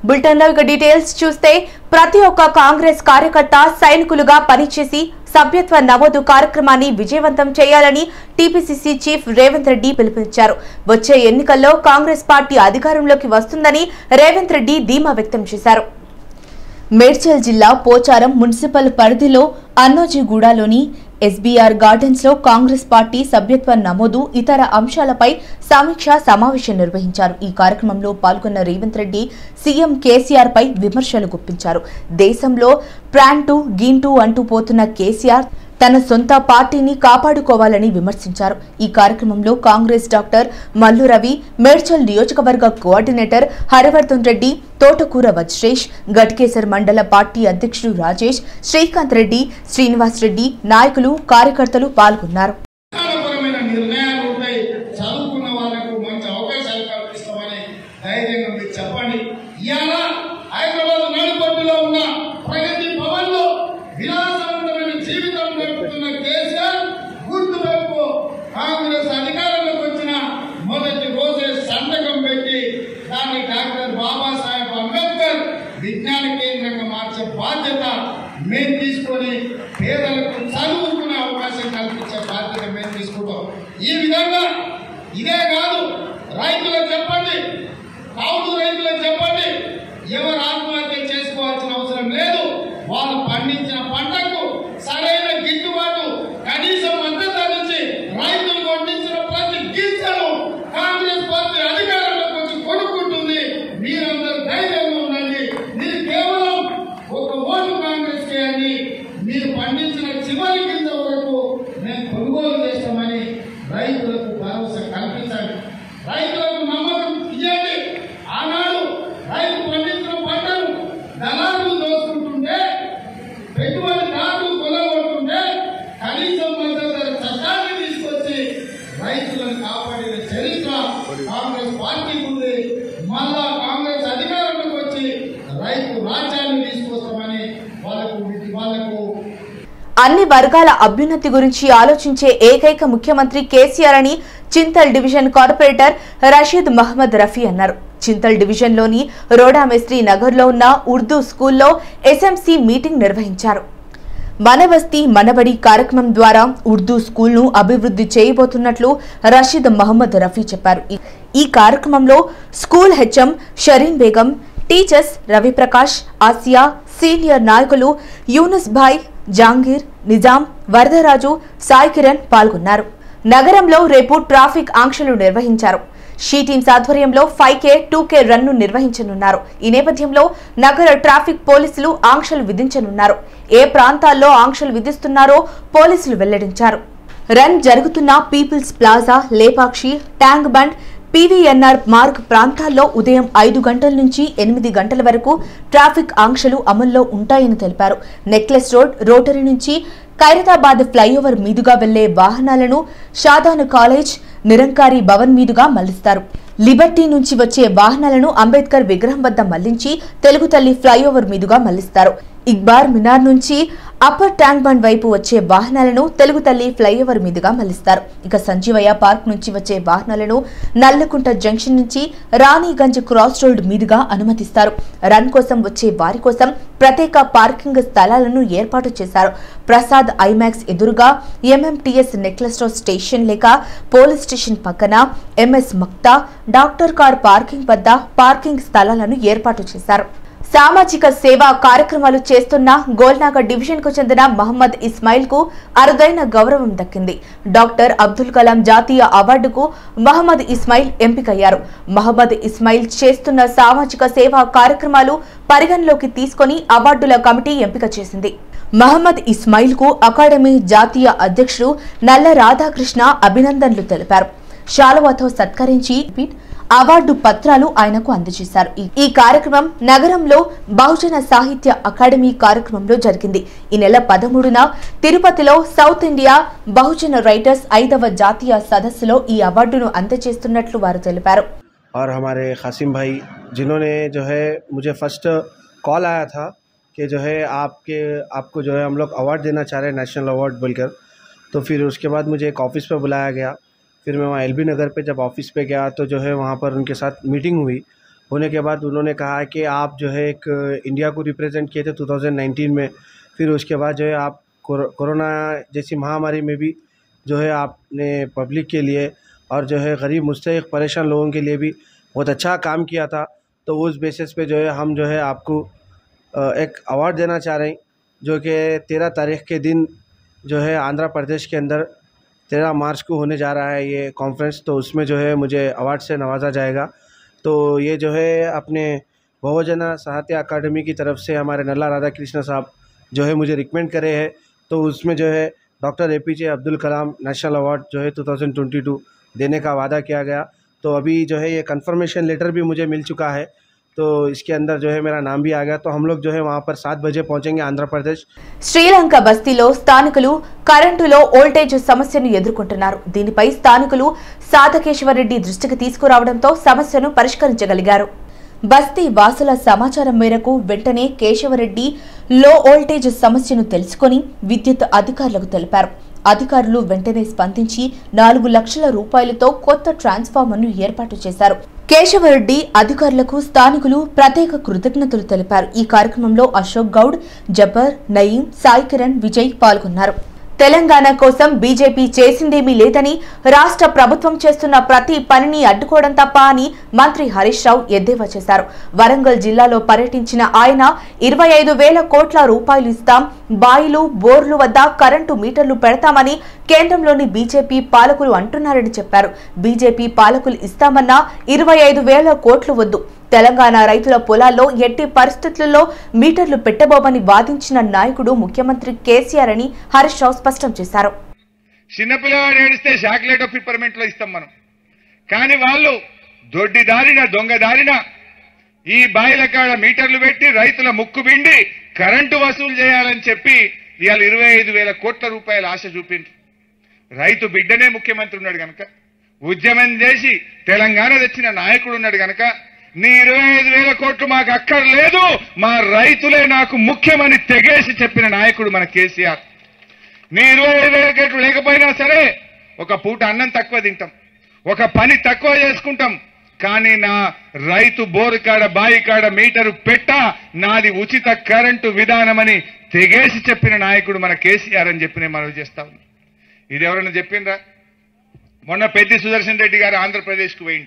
బులెటిన్లో ఇక డీటెయిల్స్ చూస్తే ప్రతి ఒక్క కాంగ్రెస్ కార్యకర్త సైనికులుగా పనిచేసి సభ్యత్వ నమోదు కార్యక్రమాన్ని విజయవంతం చేయాలని టీపీసీసీ చీఫ్ రేవంత్ రెడ్డి పిలుపునిచ్చారు వచ్చే ఎన్నికల్లో కాంగ్రెస్ పార్టీ అధికారంలోకి వస్తుందని రేవంత్ రెడ్డి ధీమా వ్యక్తం చేశారు మేడ్చల్ జిల్లా పోచారం మున్సిపల్ పరిధిలో అన్నోజిగూడలోని ఎస్బీఆర్ గార్డెన్స్ లో కాంగ్రెస్ పార్టీ సభ్యత్వ నమోదు ఇతర అంశాలపై సమీక్ష సమావేశం నిర్వహించారు ఈ కార్యక్రమంలో పాల్గొన్న రేవంత్ రెడ్డి సీఎం కేసీఆర్ పై విమర్శలు గుప్పించారు దేశంలో ప్రాంటు గీంటు అంటూ పోతున్న కేసీఆర్ తన సొంత పార్టీని కాపాడుకోవాలని విమర్శించారు ఈ కార్యక్రమంలో కాంగ్రెస్ డాక్టర్ మల్లు రవి మేడ్చల్ నియోజకవర్గ కోఆర్డినేటర్ హరివర్ధన్ రెడ్డి తోటకూర వజ్రేష్ గట్కేసర్ మండల పార్టీ అధ్యక్షుడు రాజేష్ శ్రీకాంత్ రెడ్డి శ్రీనివాస్ రెడ్డి నాయకులు కార్యకర్తలు పాల్గొన్నారు విధానపరమైన నిర్ణయాలు ఉంటాయి చదువుకున్న వాళ్ళకు మంచి అవకాశాలు కల్పిస్తామని ధైర్యంగా మీరు చెప్పండి ఇవాళ హైదరాబాద్ నడుపట్టులో ఉన్న ప్రగతి భవన్ లో విలాసవంతమైన జీవితం గడుపుతున్న కేసీఆర్ గుర్తు వైపు కాంగ్రెస్ అధికారంలోకి వచ్చిన మొదటి రోజే సంతకం పెట్టి దాన్ని డాక్టర్ బాబాసాహెబ్ అంబేద్కర్ విజ్ఞాన కేంద్రంగా మార్చే బాధ్యత మేము తీసుకొని పేదలకు చదువుకునే అవకాశం కల్పించే బాధ్యత మేము తీసుకుంటాం ఈ విధంగా ఇదే కాదు రైతులకు చెప్పండి కౌలు రైతులకు చెప్పండి ఎవరు ఆత్మహత్య చేసుకోవాల్సిన అవసరం లేదు వాళ్ళు పండించిన పంటకు సరైన గిట్టుబాటు కనీసం మద్దతు అందించి రైతులు పండించిన ప్రతి గింజను కాంగ్రెస్ పార్టీ అధికారంలోకి వచ్చి కొనుక్కుంటుంది మీరందరూ ధైర్యంగా ఉండండి మీరు కేవలం ఒక ఓటు కాంగ్రెస్ చేయండి మీరు పండించిన చివరి గింజ వరకు మేము కొనుగోలు చేస్తామని రైతులకు భరోసా కల్పించండి రైతులకు నమ్మకం ఇవ్వండి ఆనాడు రైతు పండించిన పంటను దళారులు దోచుకుంటుంటే పెట్టుబడిదారులు కొలగొట్టుంటే కనీసం మద్దతు ధర చట్టాన్ని తీసుకొచ్చి రైతులను కాపాడిన చరిత్ర కాంగ్రెస్ పార్టీకి ఉంది మళ్ళా కాంగ్రెస్ అధికారంలోకి వచ్చి రైతు రాజ్యాన్ని తీసుకొస్తామని వాళ్ళకు వాళ్ళకు అన్ని వర్గాల అభ్యున్నతి గురించి ఆలోచించే ఏకైక ముఖ్యమంత్రి కేసీఆర్ అని చింతల్ డివిజన్ కార్పొరేటర్ రషీద్ మహమ్మద్ రఫీ అన్నారు చింతల్ డివిజన్లోని రోడామెస్త్రి నగర్లో ఉన్న ఉర్దూ స్కూల్లో ఎస్ఎంసీ మీటింగ్ నిర్వహించారు మనబస్తీ మనబడి కార్యక్రమం ద్వారా ఉర్దూ స్కూల్ను అభివృద్ధి చేయబోతున్నట్లు రషీద్ మహమ్మద్ రఫీ చెప్పారు ఈ- ఈ కార్యక్రమంలో school HM Shireen Begum teachers Raviprakash Asiya senior నాయకులు యూనుస్ భాయ్ జాంగీర్ నిజాం వరదరాజు సాయి కిరణ్ పాల్గొన్నారు నగరంలో రేపు ట్రాఫిక్ ఆంక్షలు నిర్వహించారు షీ టీమ్స్ ఆధ్వర్యంలో five K two K run ను నిర్వహించనున్నారు ఈ నేపథ్యంలో నగర ట్రాఫిక్ పోలీసులు ఆంక్షలు విధించనున్నారు ఏ ప్రాంతాల్లో ఆంక్షలు విధిస్తున్నారో పోలీసులు వెల్లడించారు రన్ జరుగుతున్న people's plaza Lepakshi tank bund PVNR Marg ప్రాంతాల్లో ఉదయం ఐదు గంటల నుంచి ఎనిమిది గంటల వరకు ట్రాఫిక్ ఆంక్షలు అమల్లో ఉంటాయని తెలిపారు నెక్లెస్ రోడ్ రోటరీ నుంచి ఖైరతాబాద్ ఫ్లైఓవర్ మీదుగా వెళ్లే వాహనాలను షాదాను కాలేజ్ నిరంకారి భవన్ మీదుగా మళ్లిస్తారు లిబర్టీ నుంచి వచ్చే వాహనాలను అంబేద్కర్ విగ్రహం వద్ద మళ్లించి తెలుగు తల్లి ఫ్లైఓవర్ మీదుగా మళ్లిస్తారు ఇక్బార్ మినార్ నుంచి అప్పర్ ట్యాంక్ బండ్ వైపు వచ్చే వాహనాలను తెలుగు తల్లి ఫ్లైఓవర్ మీదుగా మళ్లిస్తారు ఇక సంజీవయ్య పార్క్ నుంచి వచ్చే వాహనాలను నల్లకుంట జంక్షన్ నుంచి రాణిగంజ్ క్రాస్ రోడ్ మీదుగా అనుమతిస్తారు రన్ కోసం వచ్చే వారి కోసం ప్రత్యేక పార్కింగ్ స్థలాలను ఏర్పాటు చేశారు ప్రసాద్ ఐమాక్స్ ఎదురుగా ఎంఎంటీఎస్ నెక్లెస్ రోడ్ స్టేషన్ లేక పోలీస్ స్టేషన్ పక్కన MS Maqta doctor car parking వద్ద పార్కింగ్ స్థలాలను ఏర్పాటు చేశారు సామాజిక సేవా కార్యక్రమాలు చేస్తున్న గోల్నాగర్ డివిజన్ కు చెందిన మహమ్మద్ ఇస్మాయిల్ కు అరుదైన గౌరవం దక్కింది డాక్టర్ అబ్దుల్ కలాం జాతీయ అవార్డుకు మహమ్మద్ ఇస్మాయిల్ ఎంపికయ్యారు మహమ్మద్ ఇస్మాయిల్ చేస్తున్న సామాజిక సేవా కార్యక్రమాలు పరిగణలోకి తీసుకొని అవార్డుల కమిటీ ఎంపిక చేసింది మహమ్మద్ ఇస్మాయిల్ కు అకాడమీ జాతీయ అధ్యక్షుడు నల్ల రాధాకృష్ణ అభినందనలు తెలిపారు శాలువాతో సత్కరించి అవార్డు పత్రాలు ఆయనకు అందజేశారు ఈ- ఈ కార్యక్రమం నగరంలో బహుజన సాహిత్య అకాడమీ కార్యక్రమంలో జరిగింది ఈ నెల పదమూడున తిరుపతిలో సౌత్ ఇండియా బహుజన రైటర్స్ ఐదవ జాతీయ సదస్సులో ఈ అవార్డును అందజేస్తున్నట్లు వారు తెలిపారు और हमारे कासिम भाई जिन्होंने जो है मुझे फर्स्ट कॉल आया था कि जो है आपके आपको जो है हम लोग अवार्ड देना चाह रहे हैं नेशनल अवार्ड बोलकर तो फिर उसके बाद मुझे एक ऑफ़िस पे बुलाया गया फिर मैं वहाँ एल नगर पे जब ऑफ़िस पे गया तो जो है वहाँ पर उनके साथ मीटिंग हुई होने के बाद उन्होंने कहा कि आप जो है एक इंडिया को रिप्रेजेंट किए थे 2019 में फिर उसके बाद जो है आप कोरो- कोरोना जैसी महामारी में भी जो है आपने पब्लिक के लिए और जो है गरीब मुस्तक परेशान लोगों के लिए भी बहुत अच्छा काम किया था तो उस बेसिस पे जो है हम जो है आपको अ, एक अवार्ड देना चाह रहे हैं जो कि तेरह तारीख के दिन जो है आंध्र प्रदेश के अंदर तेरह मार्च को होने जा रहा है ये कॉन्फ्रेंस तो उसमें जो है मुझे अवार्ड से नवाजा जाएगा तो ये जो है अपने बहुजना साहित्य अकादमी की तरफ से हमारे नल्ला राधा कृष्ण साहब जो है मुझे रिकमेंड करे हैं तो उसमें जो है doctor A P J Abdul Kalam national award जो है 2022 देने का वादा किया गया तो अभी जो है ये कंफर्मेशन लेटर भी मुझे मिल चुका है तो इसके अंदर जो है मेरा नाम भी आ गया तो हम लोग जो है वहाँ पर सात बजे पहुँचेंगे आंध्र प्रदेश శ్రీలంక బస్తీలో స్థానికులు కరెంటులో వోల్టేజ్ సమస్యను ఎదుర్కొంటున్నారు దీనిపై స్థానికులు సాధకేశ్వరరెడ్డి దృష్టికి తీసుకురావడంతో సమస్యను పరిష్కరించగలిగారు బస్తీ వాసుల సమాచారం మేరకు వెంటనే కేశవరెడ్డి లో వోల్టేజ్ సమస్యను తెలుసుకొని విద్యుత్ అధికారులకు తెలిపారు అధికారులు వెంటనే స్పందించి నాలుగు లక్షల రూపాయలతో కొత్త ట్రాన్స్ఫార్మర్ను ఏర్పాటు చేశారు కేశవరెడ్డి అధికారులకు స్థానికులు ప్రత్యేక కృతజ్ఞతలు తెలిపారు ఈ కార్యక్రమంలో అశోక్ గౌడ్ జబ్బర్ నయీం సాయి కిరణ్ విజయ్ పాల్గొన్నారు తెలంగాణ కోసం బీజేపీ చేసిందేమీ లేదని రాష్ట్ర ప్రభుత్వం చేస్తున్న ప్రతి పనిని అడ్డుకోవడం తప్ప అని మంత్రి హరీష్ రావు ఎద్దేవా చేశారు వరంగల్ జిల్లాలో పర్యటించిన ఆయన ఇరవై ఐదు వేల కోట్ల రూపాయలు ఇస్తాం బాయిలు బోర్లు వద్ద కరెంటు మీటర్లు పెడతామని కేంద్రంలోని బీజేపీ పాలకులు అంటున్నారని చెప్పారు బీజేపీ పాలకులు ఇస్తామన్నా ఇరవై ఐదు వేల కోట్లు వద్దు తెలంగాణ రైతుల పొలాల్లో ఎట్టి పరిస్థితుల్లో మీటర్లు పెట్టబోమని వాదించిన నాయకుడు ముఖ్యమంత్రి కేసీఆర్ అని హరీష్ రావు స్పష్టం చేశారు చిన్నపిల్లవాడు ఏడిస్తే చాక్లెట్ పిప్పర్మెంట్ లో ఇస్తాం మనం కానీ వాళ్ళు దొడ్డి దారిన దొంగ దారిన ఈ బాయిల కాడ మీటర్లు పెట్టి రైతుల ముక్కు పిండి కరెంటు వసూలు చేయాలని చెప్పి ఇవాళ ఇరవై ఐదు వేల కోట్ల రూపాయల ఆశ చూపిండ్రు రైతు బిడ్డనే ముఖ్యమంత్రి ఉన్నాడు గనక ఉద్యమం చేసి తెలంగాణ తెచ్చిన నాయకుడు ఉన్నాడు గనక నీ ఇరవై ఐదు వేల కోట్లు మాకు అక్కర్లేదు మా రైతులే నాకు ముఖ్యమని తెగేసి చెప్పిన నాయకుడు మన కేసీఆర్ నీ ఇరవై ఐదు వేల కోట్లు లేకపోయినా సరే ఒక పూట అన్నం తక్కువ తింటాం ఒక పని తక్కువ చేసుకుంటాం కానీ నా రైతు బోరు కాడ బాయి కాడ మీటరు పెట్ట నాది ఉచిత కరెంటు విధానమని తెగేసి చెప్పిన నాయకుడు మన కేసీఆర్ అని చెప్పి నేను మనవి చేస్తా ఉన్నా ఇది ఎవరైనా చెప్పిండ్రా మొన్న పెద్ది సుదర్శన్ రెడ్డి గారు ఆంధ్రప్రదేశ్కు పోయింది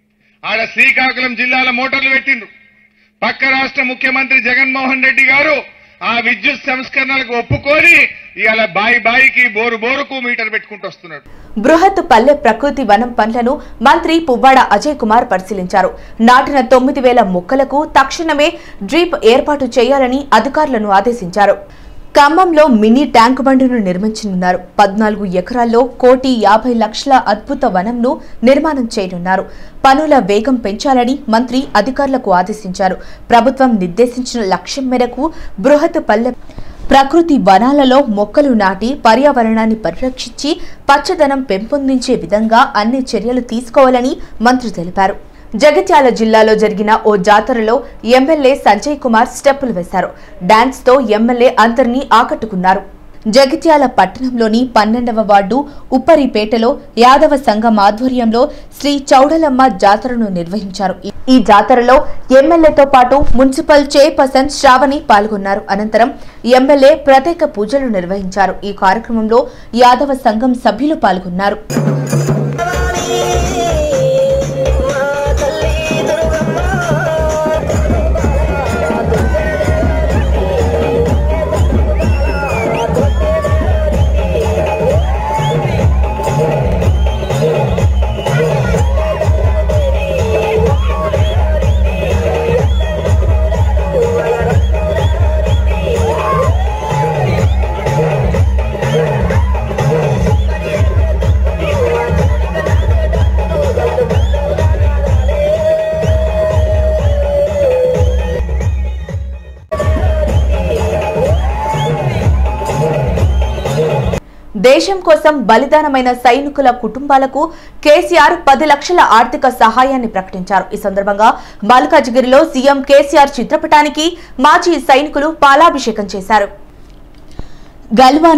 ఆడ శ్రీకాకుళం జిల్లాల మోటార్లు పెట్టిండ్రు పక్క రాష్ట్ర ముఖ్యమంత్రి జగన్మోహన్ రెడ్డి గారు ఆ విద్యుత్ సంస్కరణలకు ఒప్పుకొని ఇవాళ బాయి బాయికి బోరు బోరుకు మీటర్ పెట్టుకుంటూ వస్తున్నాడు బృహత్ పల్లె ప్రకృతి వనం పనులను మంత్రి పువ్వాడ అజయ్ కుమార్ పరిశీలించారు నాటిన తొమ్మిది వేల మొక్కలకు తక్షణమే డ్రీప్ ఏర్పాటు చేయాలని అధికారులను ఆదేశించారు ఖమ్మంలో మినీ ట్యాంక్ బండును నిర్మించనున్నారు పద్నాలుగు ఎకరాల్లో కోటి యాభై లక్షల అద్భుత వనంను నిర్మాణం చేయనున్నారు పనుల వేగం పెంచాలని మంత్రి అధికారులకు ఆదేశించారు ప్రభుత్వం నిర్దేశించిన లక్ష్యం మేరకు బృహత్ పల్లె ప్రకృతి వనాలలో మొక్కలు నాటి పర్యావరణాన్ని పరిరక్షించి పచ్చదనం పెంపొందించే విధంగా అన్ని చర్యలు తీసుకోవాలని మంత్రి తెలిపారు జగిత్యాల జిల్లాలో జరిగిన ఓ జాతరలో ఎమ్మెల్యే సంజయ్ కుమార్ స్టెప్పులు వేశారు డాన్స్ తో ఎమ్మెల్యే అందరినీ ఆకట్టుకున్నారు జగిత్యాల పట్టణంలోని పన్నెండవ వార్డు ఉప్పరిపేటలో యాదవ సంఘం ఆధ్వర్యంలో శ్రీ చౌడలమ్మ జాతరను నిర్వహించారు ఈ- ఈ జాతరలో ఎమ్మెల్యేతో పాటు మున్సిపల్ చైర్పర్సన్ శ్రావణి పాల్గొన్నారు అనంతరం ఎమ్మెల్యే ప్రత్యేక పూజలు నిర్వహించారు ఈ కార్యక్రమంలో యాదవ సంఘం సభ్యులు పాల్గొన్నారు దేశం కోసం బలిదానమైన సైనికుల కుటుంబాలకు కేసీఆర్ పది లక్షల ఆర్థిక సహాయాన్ని ప్రకటించారు ఈ సందర్భంగా మల్కాజ్గిరిలో సీఎం కేసీఆర్ చిత్రపటానికి మాజీ సైనికులు పాలాభిషేకం చేశారు గల్వాన్లో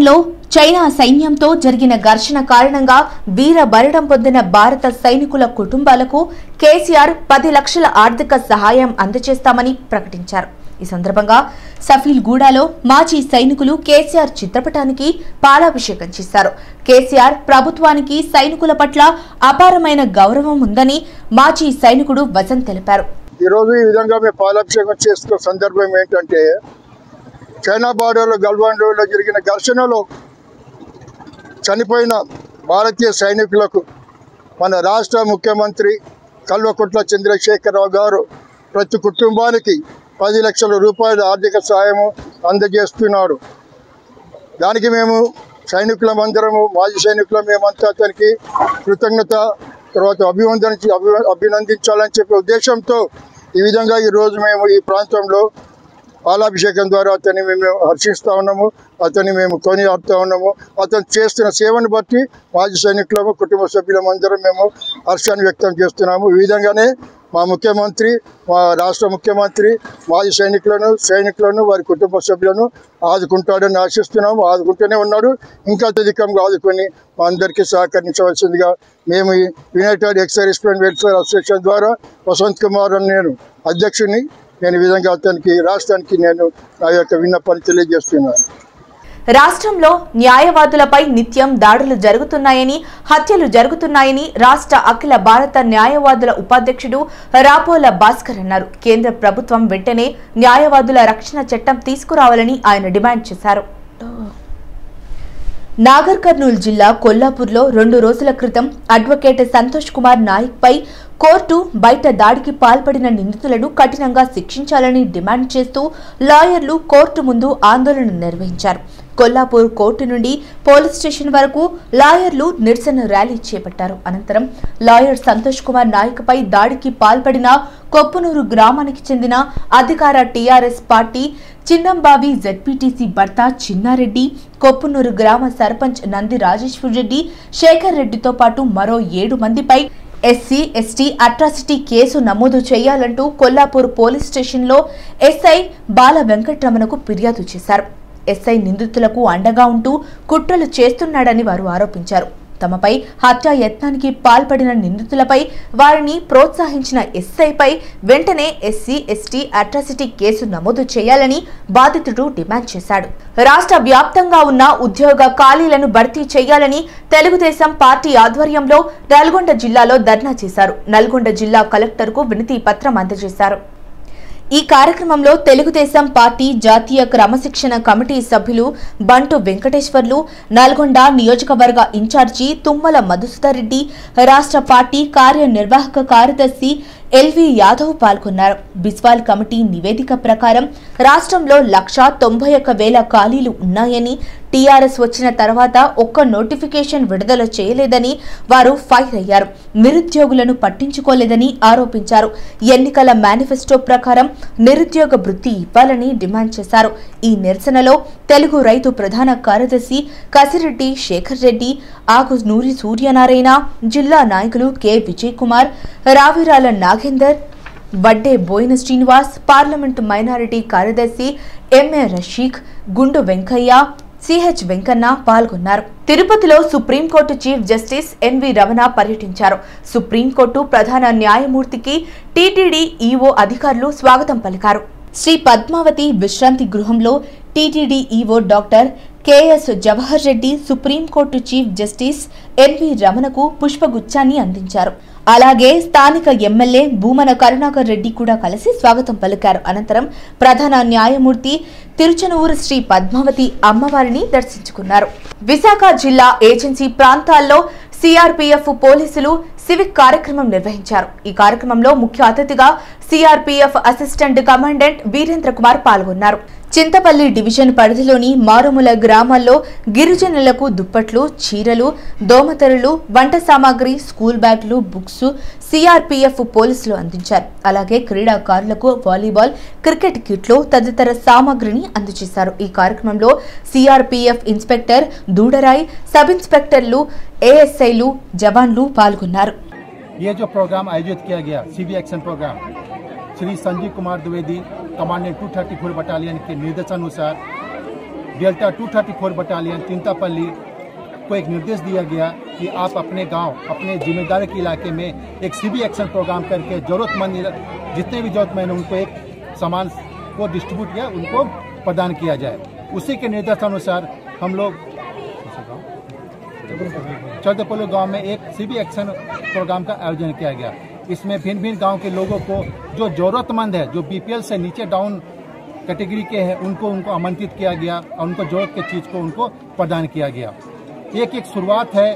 చైనా సైన్యంతో జరిగిన ఘర్షణ కారణంగా వీర మరణం పొందిన భారత సైనికుల కుటుంబాలకు కేసీఆర్ పది లక్షల ఆర్థిక సహాయం అందజేస్తామని ప్రకటించారు ఈ సందర్భంగా సఫీల్ గూడాలో మాజీ సైనికులు కేసీఆర్ చిత్రపటానికి పాలాభిషేకం చేశారు కేసీఆర్ ప్రభుత్వానికి సైనికుల పట్ల అపారమైన గౌరవం ఉందని మాజీ సైనికుడు వసంత్ తెలిపారు ఈరోజు ఈ విధంగా మేము పాలాభిషేకం చేసుకున్న సందర్భం ఏంటంటే చైనా బార్డర్లో గల్వాండోలో జరిగిన ఘర్షణలో చనిపోయిన భారతీయ సైనికులకు మన రాష్ట్ర ముఖ్యమంత్రి కల్వకుట్ల చంద్రశేఖరరావు గారు ప్రతి కుటుంబానికి పది లక్షల రూపాయల ఆర్థిక సహాయము అందజేస్తున్నారు దానికి మేము సైనికులమందరము మాజీ సైనికులం మేమంతా అతనికి కృతజ్ఞత తర్వాత అభివందన అభి అభినందించాలని చెప్పే ఉద్దేశంతో ఈ విధంగా ఈరోజు మేము ఈ ప్రాంతంలో పాలాభిషేకం ద్వారా అతన్ని మేము హర్షిస్తూ ఉన్నాము అతన్ని మేము కొనియాడుతూ ఉన్నాము అతను చేస్తున్న సేవను బట్టి మాజీ సైనికులము కుటుంబ సభ్యులమందరం మేము హర్షాన్ని వ్యక్తం చేస్తున్నాము ఈ విధంగానే మా ముఖ్యమంత్రి మా రాష్ట్ర ముఖ్యమంత్రి మాజీ సైనికులను సైనికులను వారి కుటుంబ సభ్యులను ఆదుకుంటాడని ఆశిస్తున్నాము ఆదుకుంటూనే ఉన్నాడు ఇంకా అత్యధికంగా ఆదుకొని మా అందరికీ సహకరించవలసిందిగా మేము ఈ united ex servicemen welfare association ద్వారా వసంత్ కుమార్ అని నేను అధ్యక్షుని నేను ఈ విధంగా అతనికి రాష్ట్రానికి నేను నా యొక్క విన్నపాన్ని తెలియజేస్తున్నాను రాష్ట్రంలో న్యాయవాదులపై నిత్యం దాడులు జరుగుతున్నాయని హత్యలు జరుగుతున్నాయని రాష్ట్ర అఖిల భారత న్యాయవాదుల ఉపాధ్యక్షుడు రాపోల భాస్కర్ అన్నారు కేంద్ర ప్రభుత్వం వెంటనే న్యాయవాదుల రక్షణ చట్టం తీసుకురావాలని ఆయన డిమాండ్ చేశారు నాగర్ కర్నూలు జిల్లా కొల్లాపూర్లో రెండు రోజుల క్రితం అడ్వకేట్ సంతోష్ కుమార్ నాయక్ పై కోర్టు బయట దాడికి పాల్పడిన నిందితులను కఠినంగా శిక్షించాలని డిమాండ్ చేస్తూ లాయర్లు కోర్టు ముందు ఆందోళన నిర్వహించారు కొల్లాపూర్ కోర్టు నుండి పోలీస్ స్టేషన్ వరకు లాయర్లు నిరసన ర్యాలీ చేపట్టారు అనంతరం లాయర్ సంతోష్ కుమార్ నాయక్ పై దాడికి పాల్పడిన కొప్పునూరు గ్రామానికి చెందిన అధికార టీఆర్ఎస్ పార్టీ చిన్నంబావి జెడ్పీటీసీ భర్త చిన్నారెడ్డి కొప్పునూరు గ్రామ సర్పంచ్ నంది రాజేశ్వర్ రెడ్డి శేఖర్ రెడ్డితో పాటు మరో ఏడు మందిపై ఎస్సీ ఎస్టీ అట్రాసిటీ కేసు నమోదు చేయాలంటూ కొల్లాపూర్ పోలీస్ స్టేషన్లో ఎస్ఐ బాల వెంకట్రమణకు ఫిర్యాదు చేశారు ఎస్ఐ నిందితులకు అండగా ఉంటూ కుట్రలు చేస్తున్నాడని వారు ఆరోపించారు తమపై హత్యా యత్నానికి పాల్పడిన నిందితులపై వారిని ప్రోత్సహించిన ఎస్ఐపై వెంటనే ఎస్సీ ఎస్టీ అట్రాసిటీ కేసు నమోదు చేయాలని బాధితుడు డిమాండ్ చేశాడు రాష్ట్ర వ్యాప్తంగా ఉన్న ఉద్యోగ ఖాళీలను భర్తీ చేయాలని తెలుగుదేశం పార్టీ ఆధ్వర్యంలో నల్గొండ జిల్లాలో ధర్నా చేశారు నల్గొండ జిల్లా కలెక్టర్కు వినతి పత్రం అందజేశారు ఈ కార్యక్రమంలో తెలుగుదేశం పార్టీ జాతీయ క్రమశిక్షణ కమిటీ సభ్యులు బంటు వెంకటేశ్వర్లు నల్గొండ నియోజకవర్గ ఇన్ఛార్జి తుమ్మల మధుసూదర్ రెడ్డి రాష్ట్ర పార్టీ కార్యనిర్వాహక కార్యదర్శి ఎల్వి యాదవ్ పాల్గొన్నారు బిస్వాల్ కమిటీ నివేదిక ప్రకారం రాష్ట్రంలో లక్షా తొంభై ఒక్క వేల ఖాళీలు ఉన్నాయని టీఆర్ఎస్ వచ్చిన తర్వాత ఒక్క నోటిఫికేషన్ విడుదల చేయలేదని వారు ఫైర్ అయ్యారు నిరుద్యోగులను పట్టించుకోలేదని ఆరోపించారు ఎన్నికల మేనిఫెస్టో ప్రకారం నిరుద్యోగ వృత్తి ఇవ్వాలని డిమాండ్ చేశారు ఈ నిరసనలో తెలుగు రైతు ప్రధాన కార్యదర్శి కసిరెడ్డి శేఖర్ రెడ్డి ఆకు నూరి సూర్యనారాయణ జిల్లా నాయకులు K Vijay Kumar Ravirala Nagender Vadde Boina Srinivas parliament minority కార్యదర్శి ఎంఏ రషీక్ గుండు వెంకయ్య సిహెచ్ వెంకన్న పాల్గొన్నారు తిరుపతిలో supreme court chief justice NV Ramana పర్యటించారు సుప్రీంకోర్టు ప్రధాన న్యాయమూర్తికి టీటీడీ ఈఓ అధికారులు స్వాగతం పలికారు శ్రీ పద్మావతి విశ్రాంతి గృహంలో TTD EO doctor KS Jawahar Reddy supreme court chief justice NV రమణకు పుష్పగుచ్చాన్ని అందించారు అలాగే స్థానిక ఎమ్మెల్యే భూమన కరుణాకర్ రెడ్డి కూడా కలిసి స్వాగతం పలికారు అనంతరం ప్రధాన న్యాయమూర్తి తిరుచనూరు శ్రీ పద్మావతి అమ్మవారిని దర్శించుకున్నారు విశాఖ జిల్లా ఏజెన్సీ ప్రాంతాల్లో సిఆర్పీఎఫ్ పోలీసులు సివిక్ కార్యక్రమం నిర్వహించారు ఈ కార్యక్రమంలో ముఖ్య అతిథిగా CRPF assistant commandant Virendra Kumar పాల్గొన్నారు చింతపల్లి డివిజన్ పరిధిలోని మారుమూల గ్రామాల్లో గిరిజనులకు దుప్పట్లు చీరలు దోమతెరలు వంట సామాగ్రి స్కూల్ బ్యాగ్లు బుక్స్ సిఆర్పీఎఫ్ పోలీసులు అందించారు అలాగే క్రీడాకారులకు వాలీబాల్ క్రికెట్ కిట్లు తదితర సామాగ్రిని అందజేశారు ఈ కార్యక్రమంలో సిఆర్పీఎఫ్ ఇన్స్పెక్టర్ దూడరాయ్ సబ్ ఇన్స్పెక్టర్లు ఏఎస్ఐలు జవాన్లు పాల్గొన్నారు ये जो प्रोग्राम आयोजित किया गया civic action programme Shri Sanjeev Kumar Dwivedi commandant two thirty four battalion के निर्देशानुसार डेल्टा 234 बटालियन तिंतापल्ली को एक निर्देश दिया गया कि आप अपने गांव अपने जिम्मेदारी के इलाके में एक सीबी एक्शन प्रोग्राम करके जरूरतमंद जितने भी जरूरतमंद हैं, उनको एक सामान को डिस्ट्रीब्यूट किया उनको प्रदान किया जाए उसी के निर्देशानुसार हम लोग चौदहपल्लू गांव में एक सीबी एक्शन प्रोग्राम का आयोजन किया गया इसमें भिन्न भिन्न गांव के लोगों को जो जरूरतमंद है जो बीपीएल से नीचे डाउन कैटेगरी के हैं उनको उनको आमंत्रित किया गया और उनको जरूरत के चीज को उनको प्रदान किया गया एक एक शुरुआत है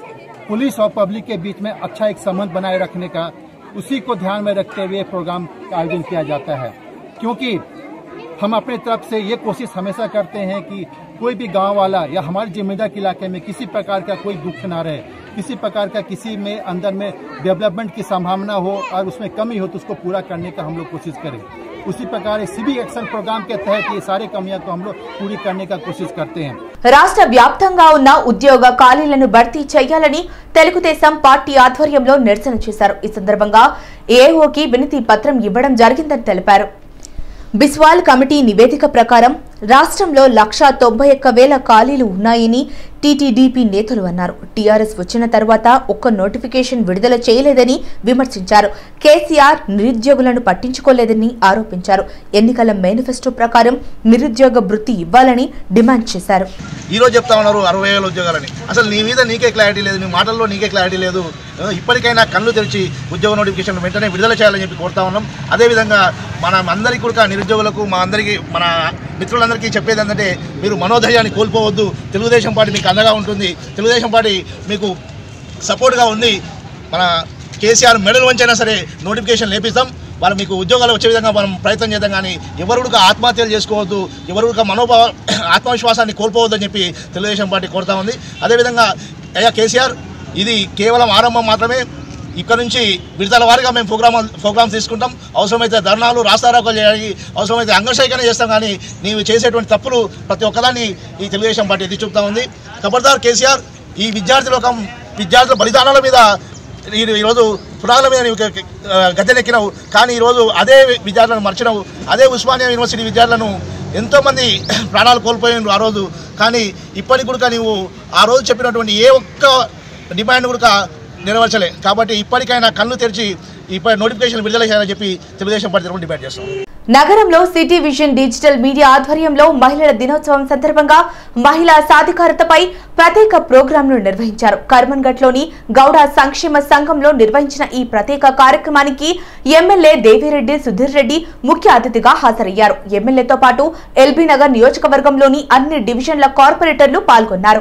पुलिस और पब्लिक के बीच में अच्छा एक संबंध बनाए रखने का उसी को ध्यान में रखते हुए प्रोग्राम का आयोजन किया जाता है क्योंकि हम अपने तरफ से ये कोशिश हमेशा करते हैं कि कोई भी गांव वाला या हमारे जिम्मेदार के इलाके में किसी प्रकार का कोई दुख ना रहे किसी प्रकार का किसी में अंदर में डेवलपमेंट की संभावना हो और उसमें कमी हो तो उसको पूरा करने का हम लोग कोशिश करें उसी प्रकार सिविक एक्शन प्रोग्राम के तहत ये सारे कमियां को हम लोग पूरी करने का कोशिश करते हैं రాష్ట్ర వ్యాప్తంగా ఉన్న ఉద్యోగ ఖాళీలను భర్తీ చేయాలని తెలుగుదేశం పార్టీ ఆధ్వర్యంలో నిరసన చేశారు ఈ సందర్భంగా ఏఓకి వినతి పత్రం ఇవ్వడం జరిగిందని తెలిపారు బిస్వాల్ కమిటీ నివేదిక ప్రకారం రాష్ట్రంలో లక్షా తొంభై ఒక్క వేల ఖాళీలు ఉన్నాయని టీటీడీపీ నేతలు అన్నారు టీఆర్ఎస్ వచ్చిన తర్వాత ఒక్క నోటిఫికేషన్ విడుదల చేయలేదని విమర్శించారు కేసీఆర్ నిరుద్యోగులను పట్టించుకోలేదని ఆరోపించారు ఎన్నికల మేనిఫెస్టో ప్రకారం నిరుద్యోగ భృతి ఇవ్వాలని డిమాండ్ చేశారు ఈ రోజు చెప్తా ఉన్నారు అరవై వేల ఉద్యోగాలని అసలు నీ మీద నీకే క్లారిటీ లేదు నీ మాటల్లో నీకే క్లారిటీ లేదు ఆ, ఇప్పటికైనా కళ్ళు తెరిచి ఉద్యోగ నోటిఫికేషన్ వెంటనే విడుదల చేయాలని చెప్పి కోరుతా ఉన్నాం అదేవిధంగా మన అందరికీ కూడా నిరుద్యోగులకు మా అందరికీ మన మిత్రులందరికీ చెప్పేది ఏంటంటే మీరు మనోధైర్యాన్ని కోల్పోవద్దు తెలుగుదేశం పార్టీ మీకు అండగా ఉంటుంది తెలుగుదేశం పార్టీ మీకు సపోర్ట్గా ఉంది మన కేసీఆర్ మెడల్ వంచైనా సరే నోటిఫికేషన్ లేపిస్తాం వాళ్ళు మీకు ఉద్యోగాలు వచ్చే విధంగా మనం ప్రయత్నం చేద్దాం కానీ ఎవరు కూడా ఆత్మహత్యలు చేసుకోవద్దు ఎవరు కూడా మనోభావ ఆత్మవిశ్వాసాన్ని కోల్పోవద్దని చెప్పి తెలుగుదేశం పార్టీ కోరుతా ఉంది అదేవిధంగా అయ్యా కేసీఆర్ ఇది కేవలం ఆరంభం మాత్రమే ఇక్కడ నుంచి విడతల వారీగా మేము ప్రోగ్రామ్ ప్రోగ్రామ్స్ తీసుకుంటాం అవసరమైతే ధర్నాలు రాస్తారోకలు చేయాలి అవసరమైతే అంగశేఖరణ చేస్తాం కానీ నీవు చేసేటువంటి తప్పులు ప్రతి ఒక్కదాన్ని ఈ తెలుగుదేశం పార్టీ ఎత్తి చూపుతా ఉంది ఖబర్దార్ కేసీఆర్ ఈ విద్యార్థి లోకం విద్యార్థుల బలిదానాల మీద ఈ- ఈరోజు పురాణాల మీద నీవు గ- ఆ, గద్దెనెక్కినావు కానీ ఈరోజు అదే విద్యార్థులను మర్చినావు అదే ఉస్మానియా యూనివర్సిటీ విద్యార్థులను ఎంతోమంది ప్రాణాలు కోల్పోయినారు ఆ రోజు కానీ ఇప్పటికి కూడా నీవు ఆ రోజు చెప్పినటువంటి ఏ ఒక్క డిమాండ్ కూడా నెరవేర్చలే కాబట్టి ఇప్పటికైనా కళ్ళు తెరిచి ఇప్పటి నోటిఫికేషన్ విడుదల చేయాలని చెప్పి తెలుగుదేశం పార్టీ తరఫున డిమాండ్ చేస్తాం నగరంలో సిటీ విజన్ డిజిటల్ మీడియా ఆధ్వర్యంలో మహిళల దినోత్సవం సందర్భంగా మహిళా సాధికారతపై ప్రత్యేక ప్రోగ్రాంను నిర్వహించారు కర్మన్ఘట్లోని గౌడ సంక్షేమ సంఘంలో నిర్వహించిన ఈ ప్రత్యేక కార్యక్రమానికి ఎమ్మెల్యే దేవిరెడ్డి సుధీర్ రెడ్డి ముఖ్య అతిథిగా హాజరయ్యారు ఎమ్మెల్యేతో పాటు ఎల్బీ నగర్ నియోజకవర్గంలోని అన్ని డివిజన్ల కార్పొరేటర్లు పాల్గొన్నారు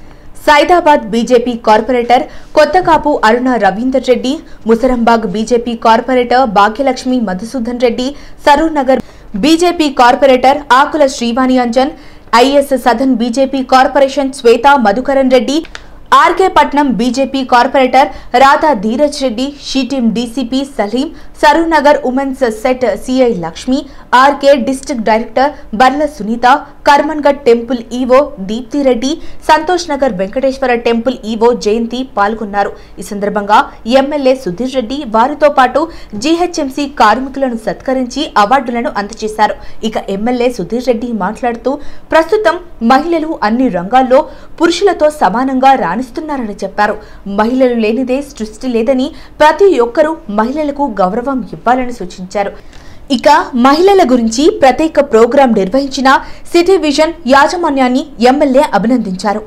Saidabad BJP corporator Kothakapu Aruna Ravinder Reddy Musarambagh BJP corporator Bhagyalakshmi Madhusudhan Reddy Saroor Nagar BJP corporator Akula Srivani Anjan IS Sadan BJP corporation Shweta Madhukaran Reddy RK Patnam BJP corporator Radha Dheeraj Reddy she team DCP Saleem Saroornagar women's set CI Lakshmi RK district director Barla Sunitha Karmanghat temple EO Deepti Reddy Santosh Nagar Venkateshwara temple EO Jayanthi పాల్గొన్నారు ఈ సందర్భంగా ఎమ్మెల్యే సుధీర్ రెడ్డి వారితో పాటు జీహెచ్ఎంసీ కార్మికులను సత్కరించి అవార్డులను అందజేశారు ఇక ఎమ్మెల్యే సుధీర్ రెడ్డి మాట్లాడుతూ ప్రస్తుతం మహిళలు అన్ని రంగాల్లో పురుషులతో సమానంగా రాణిస్తున్నారని చెప్పారు మహిళలు లేనిదే సృష్టి లేదని ప్రతి ఒక్కరూ మహిళలకు గౌరవం ఇవ్వాలని సూచించారు ఇక మహిళల గురించి ప్రత్యేక ప్రోగ్రాం నిర్వహించిన సిటీ విజన్ యాజమాన్యాన్ని ఎమ్మెల్యే అభినందించారు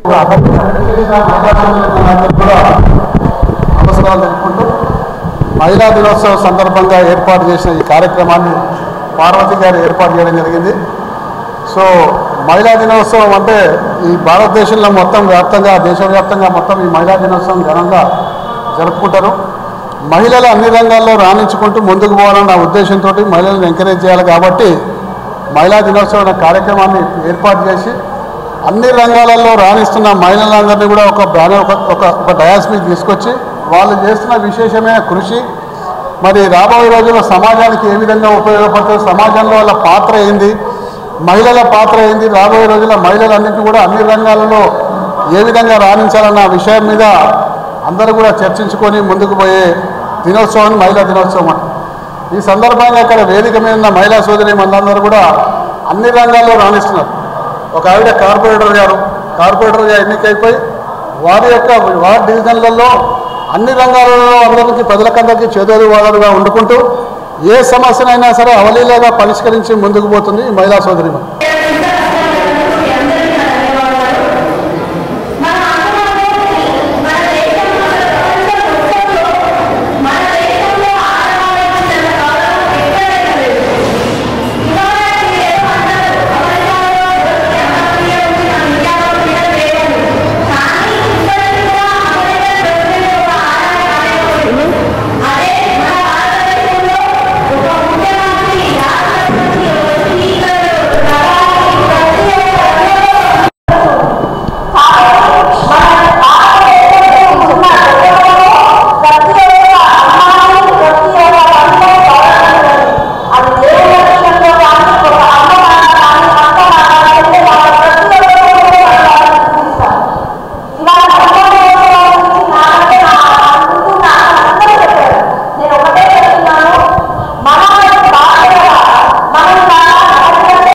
నమస్కారాలు తెలుపుకుంటూ మహిళా దినోత్సవం సందర్భంగా ఏర్పాటు చేసిన ఈ కార్యక్రమాన్ని పార్వతి గారు ఏర్పాటు చేయడం జరిగింది సో మహిళా దినోత్సవం అంటే ఈ భారతదేశంలో మొత్తం వ్యాప్తంగా దేశవ్యాప్తంగా మొత్తం ఈ మహిళా దినోత్సవం ఘనంగా జరుపుకుంటారు మహిళలు అన్ని రంగాల్లో రాణించుకుంటూ ముందుకు పోవాలన్న ఉద్దేశంతో మహిళలను ఎంకరేజ్ చేయాలి కాబట్టి మహిళా దినోత్సవం అనే కార్యక్రమాన్ని ఏర్పాటు చేసి అన్ని రంగాలలో రాణిస్తున్న మహిళలందరినీ కూడా ఒక బ్యానర్ ఒక ఒక ఒక డయాస్ మీద తీసుకొచ్చి వాళ్ళు చేస్తున్న విశేషమైన కృషి మరి రాబోయే రోజుల్లో సమాజానికి ఏ విధంగా ఉపయోగపడుతుంది సమాజంలో వాళ్ళ పాత్ర ఏంది మహిళల పాత్ర ఏంది రాబోయే రోజుల్లో మహిళలన్నింటినీ కూడా అన్ని రంగాలలో ఏ విధంగా రాణించాలన్న విషయం మీద అందరూ కూడా చర్చించుకొని ముందుకు పోయే దినోత్సవాన్ని మహిళా దినోత్సవం అంటారు ఈ సందర్భంగా ఇక్కడ వేదిక మీద ఉన్న మహిళా సోదరి మనందరూ కూడా అన్ని రంగాల్లో రాణిస్తున్నారు ఒక ఆవిడ కార్పొరేటర్ గారు కార్పొరేటర్గా ఎన్నికైపోయి వారి యొక్క వార్డ్ డివిజన్లలో అన్ని రంగాలలో అందరికీ ప్రజలకందరికీ చేదోడు వాదోడుగా వండుకుంటూ ఏ సమస్యనైనా సరే అవలీలగా పరిష్కరించి ముందుకు పోతుంది ఈ మహిళా సోదరి